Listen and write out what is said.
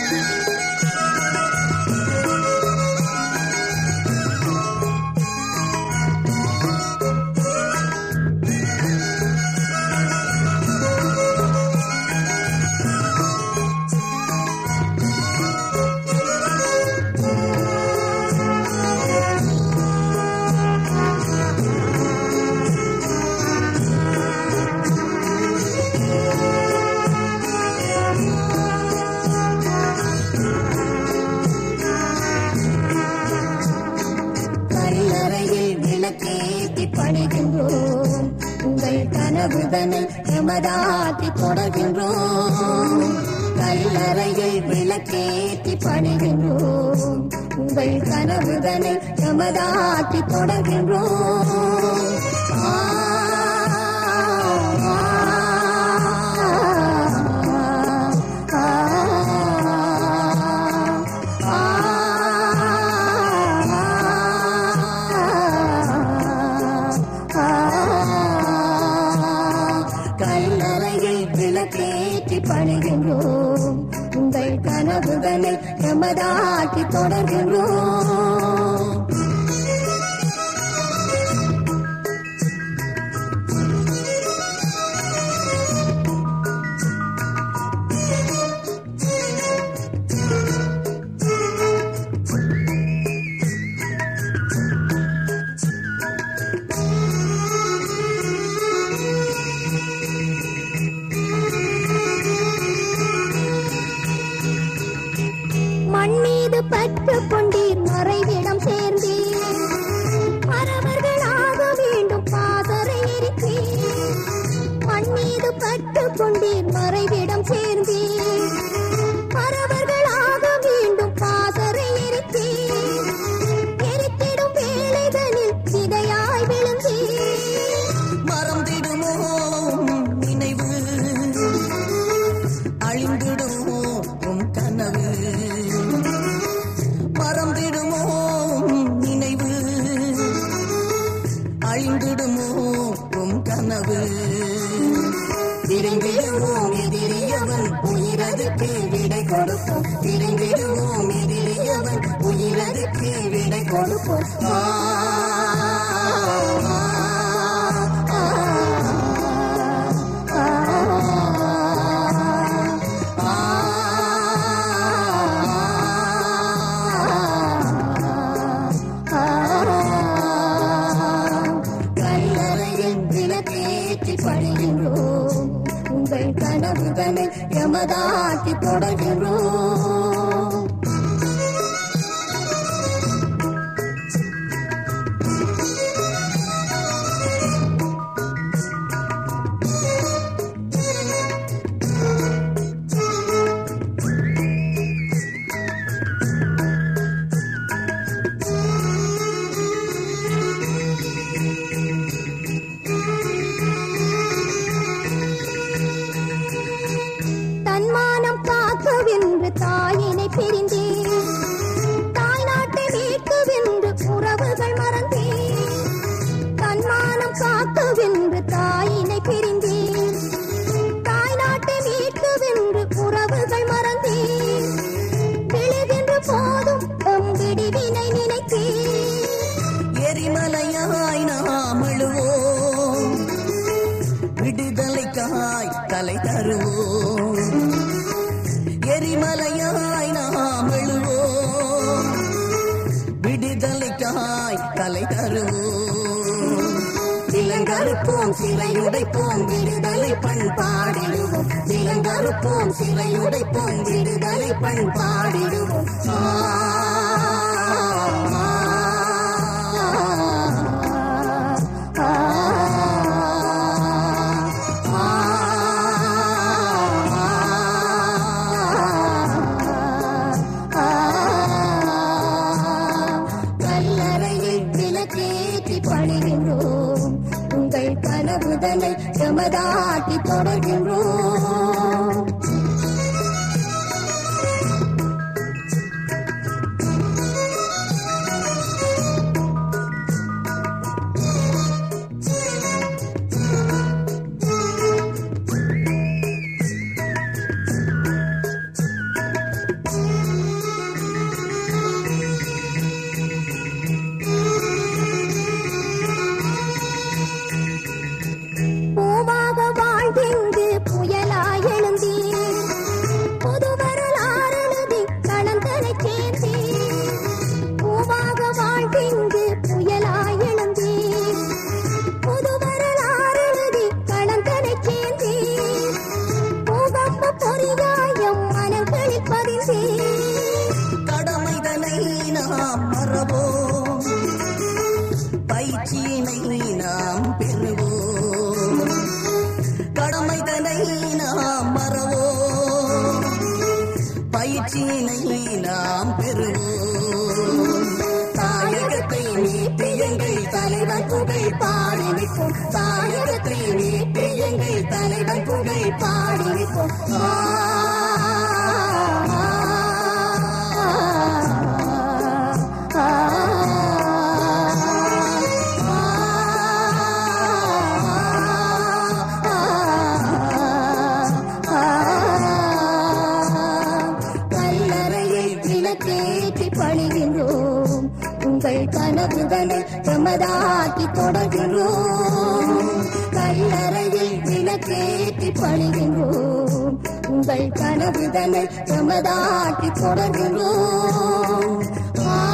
கல்லறையில் விளக்கேற்றி பணிகின்றோம் உங்கள் கனவுதனை எமதாக்கி தொடர்கின்றோம் கல்லறையில் விளக்கேற்றி பணிகின்றோம் உங்கள் கனவுதனை எமதாக்கி தொடர்கின்றோம் ஆ, ஆ, ஆ, ஆ, கல்லறையில் விளக்கேற்றி பணிகின்றோம் உங்கள் கனவுகளை எமதாக்கி தொடர்கின்றோம் மண் மீது பற்று கொண்டீர் மறைவிடம் சேர்ந்தீர் மறவர்களாக வேண்டும் பாதரை எரித்தீர் மண் மீது பற்று கொண்டீர் மறைவிடம் சேர்ந்தீர் மறவர்களாக வேண்டும் பாதரை எரித்தீர் எரித்திடும் வேலைகளில் சிதையாய் விழுந்தீர் மறந்திடுமோ நினைவு அழிந்திடுமோ உன் கனவு மறந்திடுமோ நினைவு அழிந்திடுமோ உன் கனவு திரும்பிடுவோம் எதிரியவன் உயிரதுக்கு விடை கொடுப்போம் திரும்பிடுவோம் எதிரியவன் உயிரதுக்கு விடை கொடுப்போம் ஆ, ஆ, ஆ, ஆ, கல்லறையில் விளக்கேற்றி பணிகின்றோம் உங்கள் கனவுகளை எமதாக்கி தொடர்கின்றோம் தன்மானம் காக்கவென்று தாயினை பிரிந்தேன் தாய் நாட்டை மீட்கவென்று உறவுகள் மறந்தேன் தன்மானம் காக்கவென்று தாயினை பிரிந்தேன் தாய் நாட்டை மீட்கவென்று உறவுகள் மறந்தேன் விழுகின்ற போதும் எம் விடிவினை நினைத்தேன் எரிமலையாய் நாம் அழுவோம் விடுதலைக்காய் தலை தருவோம் எரிமலையாய் நாம் அழுவோம் விடுதலைக்காய் தலை தருவோம் இளங்கருப்போம் சிறையுடைப்போம் விடுதலை பண்பாடிடுவோம் இளங்கருப்போம் சிறையுடைப்போம் விடுதலை பண்பாடிடுவோம் ஆ, ஆ, கல்லறையில் விளக்கேற்றி பணிகின்றோம் உங்கள் கனவுதனை எமதாக்கி தொடர்கின்றோம் பயிற்சியினை நாம் பெறுவோம் தாயகத்தை மீட்டு எங்கள் தலைவன் புகழ் பாடி நிற்போம் தாயகத்தை மீட்டு எங்கள் தலைவன் புகழ் பாடி நிற்போம் ஆ, ஆ, கல்லறையை விளக்கேற்றி பணிகின்றோம் உங்கள் கனவுகளை எமதாக்கி தொடர்கிறோம் கல்லறையில் விளக்கேற்றி பணிகின்றோம் உங்கள் கனவுகளை எமதாக்கி தொடர்கிறோம் ஆ